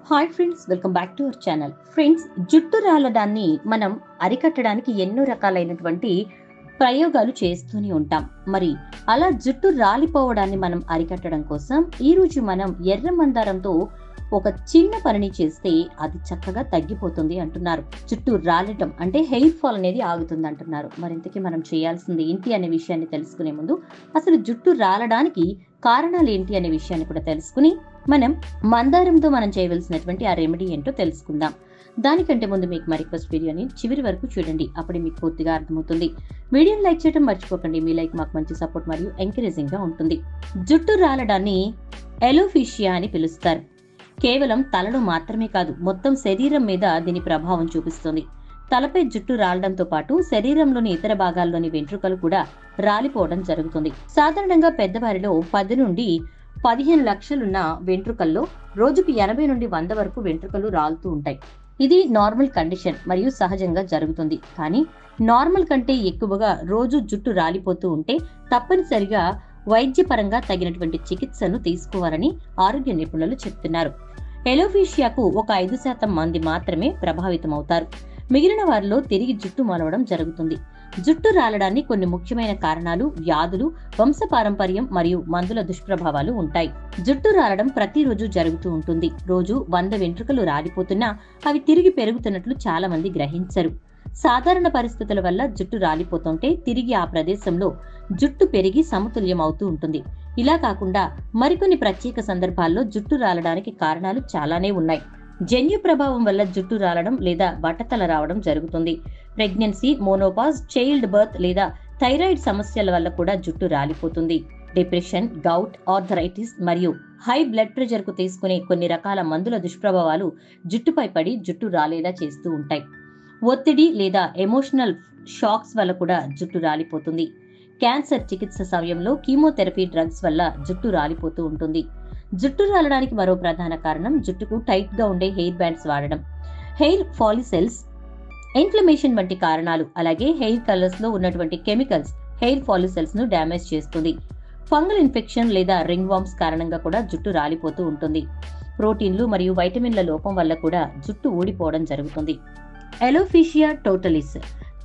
hi friends welcome back to our channel friends జుట్టు రాలడాన్ని మనం అరికట్టడానికి ఎన్నో రకాలైనటువంటి ప్రయోగాలు చేస్తూనే ఉంటాం మరి అలా జుట్టు రాలిపోవడాన్ని మనం అరికట్టడం కోసం ఈ రోజు మనం ఎర్ర మందారంతో ఒక చిన్న పనిని చేస్తే అది చక్కగా తగ్గిపోతుంది అంటున్నారు జుట్టు రాలటం అంటే హెయిర్ ఫాల్ అనేది ఆగుతుంది అంటున్నారు మరింతకీ మనం చేయాల్సింది ఏంటి అనే విషయాన్ని తెలుసుకునే ముందు అసలు జుట్టు రాలడానికి కారణాలు ఏంటి అనే విషయాన్ని కూడా తెలుసుకుని మనం మందారంతో మనం చేయవలసినటువంటి ఆ రెమెడీ ఏంటో తెలుసుకుందాం దానికంటే ముందు మీకు మా రిక్వెస్ట్ వీడియోని చివరి వరకు చూడండి అప్పుడే మీకు పూర్తిగా అర్థమవుతుంది వీడియోని లైక్ చేయడం మర్చిపోకండి మీ లైక్ మాకు మంచి సపోర్ట్ మరియు ఎంకరేజింగ్ గా ఉంటుంది జుట్టు రాలడాన్ని ఎలోఫిషియా అని పిలుస్తారు కేవలం తలలో మాత్రమే కాదు మొత్తం శరీరం మీద దీని ప్రభావం చూపిస్తుంది తలపై జుట్టు రాలడంతో పాటు శరీరంలోని ఇతర భాగాల్లోని వెంట్రుకలు కూడా రాలిపోవడం జరుగుతుంది సాధారణంగా పెద్దవారిలో పది నుండి పదిహేను లక్షలున్న వెంట్రుకల్లో రోజుకి ఎనభై నుండి వంద వరకు వెంట్రుకలు రాలుతూ ఉంటాయి ఇది నార్మల్ కండిషన్ మరియు సహజంగా జరుగుతుంది కానీ నార్మల్ కంటే ఎక్కువగా రోజు జుట్టు రాలిపోతూ ఉంటే తప్పనిసరిగా వైద్యపరంగా తగినటువంటి చికిత్సను తీసుకోవాలని ఆరోగ్య నిపుణులు చెప్తున్నారు ఎలోఫీషియాకు ఒక ఐదు శాతం మంది మాత్రమే ప్రభావితమవుతారు మిగిలిన వారిలో తిరిగి జుట్టు మొలవడం జరుగుతుంది జుట్టు రాలడాన్ని కొన్ని ముఖ్యమైన కారణాలు వ్యాధులు వంశపారంపర్యం మరియు మందుల దుష్ప్రభావాలు ఉంటాయి జుట్టు రాలడం ప్రతిరోజు జరుగుతూ ఉంటుంది రోజు వంద వెంట్రుకలు రాలిపోతున్నా అవి తిరిగి పెరుగుతున్నట్లు చాలా మంది గ్రహించరు సాధారణ పరిస్థితుల వల్ల జుట్టు రాలిపోతుంటే తిరిగి ఆ ప్రదేశంలో జుట్టు పెరిగి సమతుల్యం అవుతూ ఉంటుంది ఇలా కాకుండా మరికొన్ని ప్రత్యేక సందర్భాల్లో జుట్టు రాలడానికి కారణాలు చాలానే ఉన్నాయి జన్యు ప్రభావం వల్ల జుట్టు రాలడం లేదా బట్టతల రావడం జరుగుతుంది ప్రెగ్నెన్సీ మోనోపాజ్ చైల్డ్ బర్త్ లేదా థైరాయిడ్ సమస్యల వల్ల కూడా జుట్టు రాలిపోతుంది డిప్రెషన్ గౌట్ ఆర్థరైటిస్ మరియు హై బ్లడ్ ప్రెషర్ కు తీసుకునే కొన్ని రకాల మందుల దుష్ప్రభావాలు జుట్టుపై పడి జుట్టు రాలేలా చేస్తూ ఉంటాయి ఒత్తిడి లేదా ఎమోషనల్ షాక్స్ వల్ల కూడా జుట్టు రాలిపోతుంది క్యాన్సర్ చికిత్స సమయంలో కీమోథెరపీ డ్రగ్స్ వల్ల జుట్టు రాలిపోతూ ఉంటుంది జుట్టు రాలడానికి మరో ప్రధాన కారణం జుట్టుకు టైట్ గా ఉండే హెయిర్ బ్యాండ్స్ వాడడం హెయిర్ ఫాలిసెల్స్ ఇన్ఫ్లమేషన్ వంటి కారణాలు అలాగే హెయిర్ కలర్స్ లో ఉన్నటువంటి కెమికల్స్ హెయిర్ ఫాలిసెల్స్ ను డ్యామేజ్ చేస్తుంది ఫంగల్ ఇన్ఫెక్షన్ లేదా రింగ్ వామ్స్ కారణంగా కూడా జుట్టు రాలిపోతూ ఉంటుంది ప్రోటీన్లు మరియు వైటమిన్ల లోపం వల్ల కూడా జుట్టు ఊడిపోవడం జరుగుతుంది alopecia totalis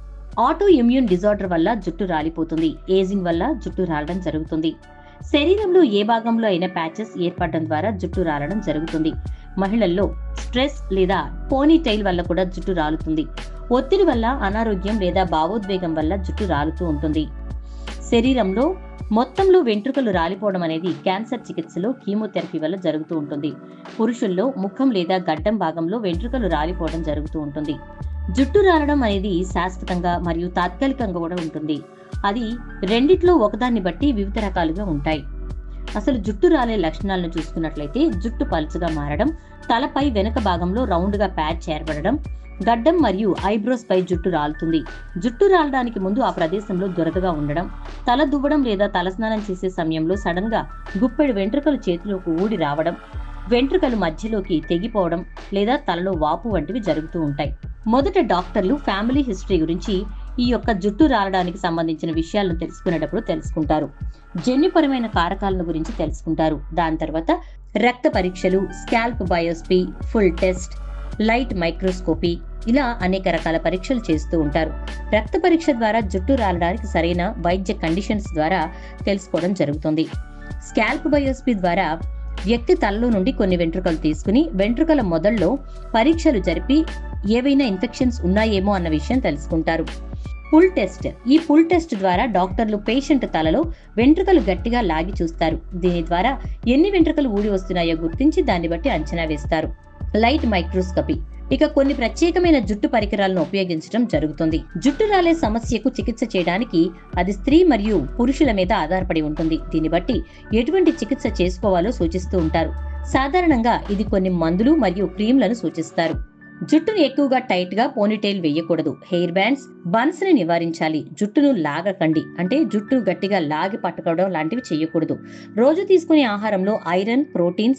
auto immune disorder వల్ల జుట్టు రాలిపోతుంది ఏజింగ్ వల్ల జుట్టు రాలడం జరుగుతుంది శరీరంలో ఏ భాగంలో అయినా ప్యాచెస్ ఏర్పడడం ద్వారా జుట్టు రాలడం జరుగుతుంది మహిళల్లో స్ట్రెస్ లేదా పోనీ టైల్ వల్ల కూడా జుట్టు రాలుతుంది ఒత్తిడి వల్ల అనారోగ్యం లేదా భావోద్వేగం వల్ల జుట్టు రాలుతూ ఉంటుంది శరీరంలో మొత్తంలో వెంట్రుకలు రాలిపోవడం అనేది క్యాన్సర్ చికిత్సలో కీమోథెరపీ వల్ల జరుగుతూ ఉంటుంది పురుషుల్లో ముఖం లేదా గడ్డం భాగంలో వెంట్రుకలు రాలిపోవడం జరుగుతూ ఉంటుంది జుట్టు రాలడం అనేది శాశ్వతంగా మరియు తాత్కాలికంగా కూడా ఉంటుంది అది రెండిట్లో ఒకదాన్ని బట్టి వివిధ రకాలుగా ఉంటాయి అసలు జుట్టు రాలే లక్షణాలను చూసుకున్నట్లయితే జుట్టు పలుచగా మారడం తలపై వెనుక భాగంలో రౌండ్ గా ప్యాచ్ ఏర్పడడం గడ్డం మరియు ఐబ్రోస్ పై జుట్టు రాలుతుంది జుట్టు రాలడానికి ముందు ఆ ప్రదేశంలో దురదగా ఉండడం తల దువ్వడం లేదా తలస్నానం చేసే సమయంలో సడన్ గా గుప్పెడు వెంట్రుకలు చేతిలోకి ఊడి రావడం వెంట్రుకలు మధ్యలోకి తెగిపోవడం లేదా తలలో వాపు వంటివి జరుగుతూ ఉంటాయి మొదట డాక్టర్లు ఫ్యామిలీ హిస్టరీ గురించి ఈ యొక్క జుట్టు రాలడానికి సంబంధించిన విషయాలను తెలుసుకునేటప్పుడు తెలుసుకుంటారు జన్యుపరమైన కారకాలను గురించి తెలుసుకుంటారు దాని తర్వాత రక్త పరీక్షలు scalp biopsy pull test light microscopy ఇలా అనేక రకాల పరీక్షలు చేస్తూ ఉంటారు రక్త పరీక్ష ద్వారా జుట్టు రాలడానికి సరైన వైద్య కండిషన్స్ ద్వారా తెలుసుకోవడం జరుగుతుంది స్కాల్ప్ బయోస్పీ ద్వారా వ్యక్తి తలలో నుండి కొన్ని వెంట్రుకలు తీసుకుని వెంట్రుకల మొదల్లో పరీక్షలు జరిపి ఏవైనా ఇన్ఫెక్షన్స్ ఉన్నాయేమో అన్న విషయం తెలుసుకుంటారు పుల్ టెస్ట్ ఈ పుల్ టెస్ట్ ద్వారా డాక్టర్లు పేషెంట్ తలలో వెంట్రుకలు గట్టిగా లాగి చూస్తారు దీని ద్వారా ఎన్ని వెంట్రుకలు ఊడి వస్తున్నాయో గుర్తించి దాన్ని బట్టి అంచనా వేస్తారు లైట్ మైక్రోస్కోపీ ఇక కొన్ని ప్రత్యేకమైన జుట్టు పరికరాలను ఉపయోగించడం జరుగుతుంది జుట్టు రాలే సమస్యకు చికిత్స చేయడానికి అది స్త్రీ మరియు పురుషుల మీద ఆధారపడి ఉంటుంది దీన్ని బట్టి ఎటువంటి చికిత్స చేసుకోవాలో సూచిస్తూ ఉంటారు సాధారణంగా ఇది కొన్ని మందులు మరియు క్రీమ్లను సూచిస్తారు జుట్టును ఎక్కువగా టైట్ గా పోనీటైల్ వేయకూడదు హెయిర్ బ్యాండ్స్ బన్స్ ని నివారించాలి జుట్టును లాగకండి అంటే జుట్టు గట్టిగా లాగి పట్టుకోవడం లాంటివి చేయకూడదు రోజు తీసుకునే ఆహారంలో ఐరన్ ప్రోటీన్స్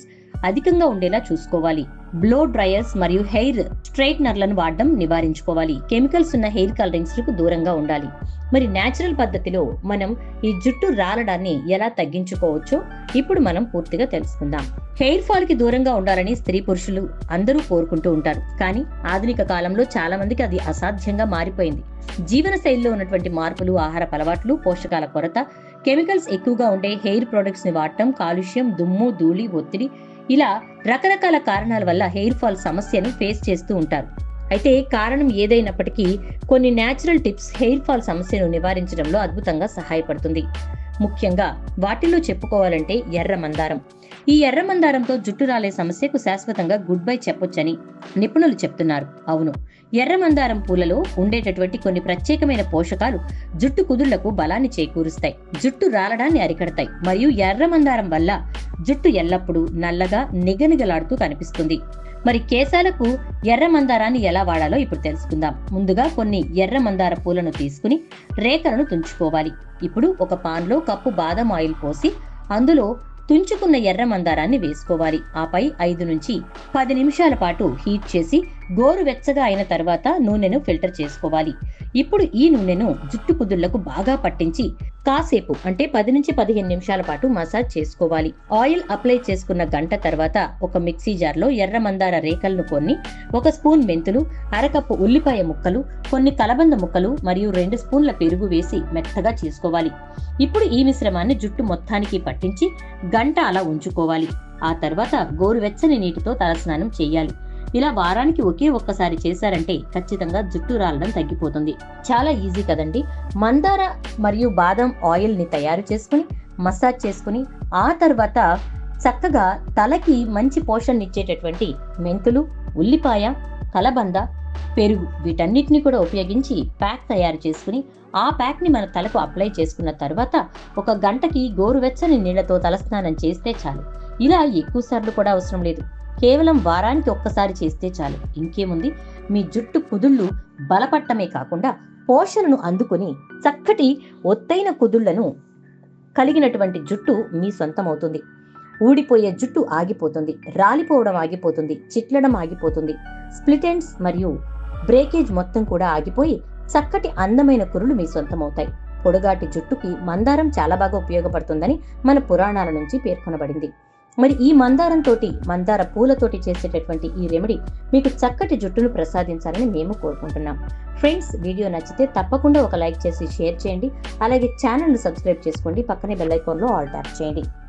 అధికంగా ఉండేలా చూసుకోవాలి బ్లో డ్రైయర్స్ మరియు హెయిర్ స్ట్రైట్నర్లను వాడడం నివారించుకోవాలి కెమికల్స్ ఉన్న హెయిర్ కలరింగ్స్ కు దూరంగా ఉండాలి మరి నేచురల్ పద్ధతిలో మనం ఈ జుట్టు రాలడాన్ని ఎలా తగ్గించుకోవచ్చో ఇప్పుడు మనం పూర్తిగా తెలుసుకుందాం హెయిర్ ఫాల్ కి దూరంగా ఉండాలని స్త్రీ పురుషులు అందరూ కోరుకుంటూ ఉంటారు కానీ ఆధునిక కాలంలో చాలా మందికి అది అసాధ్యంగా మారిపోయింది జీవన శైలిలో ఉన్నటువంటి మార్పులు ఆహార అలవాట్లు పోషకాల కొరత కెమికల్స్ ఎక్కువగా ఉండే హెయిర్ ప్రొడక్ట్స్ ని వాడటం కాలుష్యం దుమ్ము ధూళి ఒత్తిడి ఇలా రకరకాల కారణాల వల్ల హెయిర్ ఫాల్ సమస్యను ఫేస్ చేస్తూ ఉంటారు అయితే కారణం ఏదైనప్పటికీ కొన్ని నేచురల్ టిప్స్ హెయిర్ ఫాల్ సమస్యను నివారించడంలో అద్భుతంగా సహాయపడుతుంది ముఖ్యంగా వాటిల్లో చెప్పుకోవాలంటే ఎర్ర మందారం ఈ ఎర్ర మందారంతో జుట్టు రాలే సమస్యకు శాశ్వతంగా గుడ్ బై చెప్పొచ్చని నిపుణులు చెప్తున్నారు అవును ఎర్ర మందారం పూలలో ఉండేటటువంటి కొన్ని ప్రత్యేకమైన పోషకాలు జుట్టు కుదుళ్లకు బలాన్ని చేకూరుస్తాయి జుట్టు రాలడాన్ని అరికడతాయి మరియు ఎర్ర మందారం వల్ల జుట్టు ఎల్లప్పుడూ నల్లగా నిగనిగలాడుతూ కనిపిస్తుంది మరి కేశాలకు ఎర్ర మందారాన్ని ఎలా వాడాలో ఇప్పుడు తెలుసుకుందాం ముందుగా కొన్ని ఎర్ర మందార పూలను తీసుకుని రేఖలను తుంచుకోవాలి ఇప్పుడు ఒక పాన్లో కప్పు బాదం ఆయిల్ పోసి అందులో తుంచుకున్న ఎర్ర మందారాన్ని వేసుకోవాలి ఆపై ఐదు నుంచి పది నిమిషాల పాటు హీట్ చేసి గోరువెచ్చగా అయిన తర్వాత నూనెను ఫిల్టర్ చేసుకోవాలి ఇప్పుడు ఈ నూనెను జుట్టు కుదుళ్లకు బాగా పట్టించి కాసేపు అంటే పది నుంచి పదిహేను నిమిషాల పాటు మసాజ్ చేసుకోవాలి ఆయిల్ అప్లై చేసుకున్న గంట తర్వాత ఒక మిక్సీ జార్లో ఎర్ర మందార రేకలను కొన్ని ఒక స్పూన్ మెంతులు అరకప్పు ఉల్లిపాయ ముక్కలు కొన్ని కలబంద ముక్కలు మరియు రెండు స్పూన్ల పెరుగు వేసి మెత్తగా చేసుకోవాలి ఇప్పుడు ఈ మిశ్రమాన్ని జుట్టు మొత్తానికి పట్టించి గంట అలా ఉంచుకోవాలి ఆ తర్వాత గోరువెచ్చని నీటితో తలస్నానం చేయాలి ఇలా వారానికి ఒకే ఒక్కసారి చేశారంటే ఖచ్చితంగా జుట్టు రాలడం తగ్గిపోతుంది చాలా ఈజీ కదండి మందార మరియు బాదం ఆయిల్ ని తయారు చేసుకుని మసాజ్ చేసుకుని ఆ తర్వాత చక్కగా తలకి మంచి పోషణ ఇచ్చేటటువంటి మెంతులు ఉల్లిపాయ కలబంద పెరుగు వీటన్నిటిని కూడా ఉపయోగించి ప్యాక్ తయారు చేసుకుని ఆ ప్యాక్ ని మన తలకు అప్లై చేసుకున్న తర్వాత ఒక గంటకి గోరువెచ్చని నీళ్లతో తలస్నానం చేస్తే చాలు ఇలా ఎక్కువ సార్లు కూడా అవసరం లేదు కేవలం వారానికి ఒక్కసారి చేస్తే చాలు ఇంకేముంది మీ జుట్టు కుదుళ్ళు బలపట్టమే కాకుండా పోషణను అందుకుని చక్కటి ఒత్తైన కుదుళ్లను కలిగినటువంటి జుట్టు మీ సొంతమవుతుంది ఊడిపోయే జుట్టు ఆగిపోతుంది రాలిపోవడం ఆగిపోతుంది చిట్లడం ఆగిపోతుంది స్ప్లిట్ ఎండ్స్ మరియు బ్రేకేజ్ మొత్తం కూడా ఆగిపోయి చక్కటి అందమైన కురులు మీ సొంతమవుతాయి పొడుగాటి జుట్టుకి మందారం చాలా బాగా ఉపయోగపడుతుందని మన పురాణాల నుంచి పేర్కొనబడింది మరి ఈ మందారం తోటి మందార పూలతోటి చేసేటటువంటి ఈ రెమెడీ మీకు చక్కటి జుట్టును ప్రసాదించాలని మేము కోరుకుంటున్నాం ఫ్రెండ్స్ వీడియో నచ్చితే తప్పకుండా ఒక లైక్ చేసి షేర్ చేయండి అలాగే ఛానల్ను సబ్స్క్రైబ్ చేసుకోండి పక్కనే బెల్ ఐకాన్లో ఆల్ ట్యాప్ చేయండి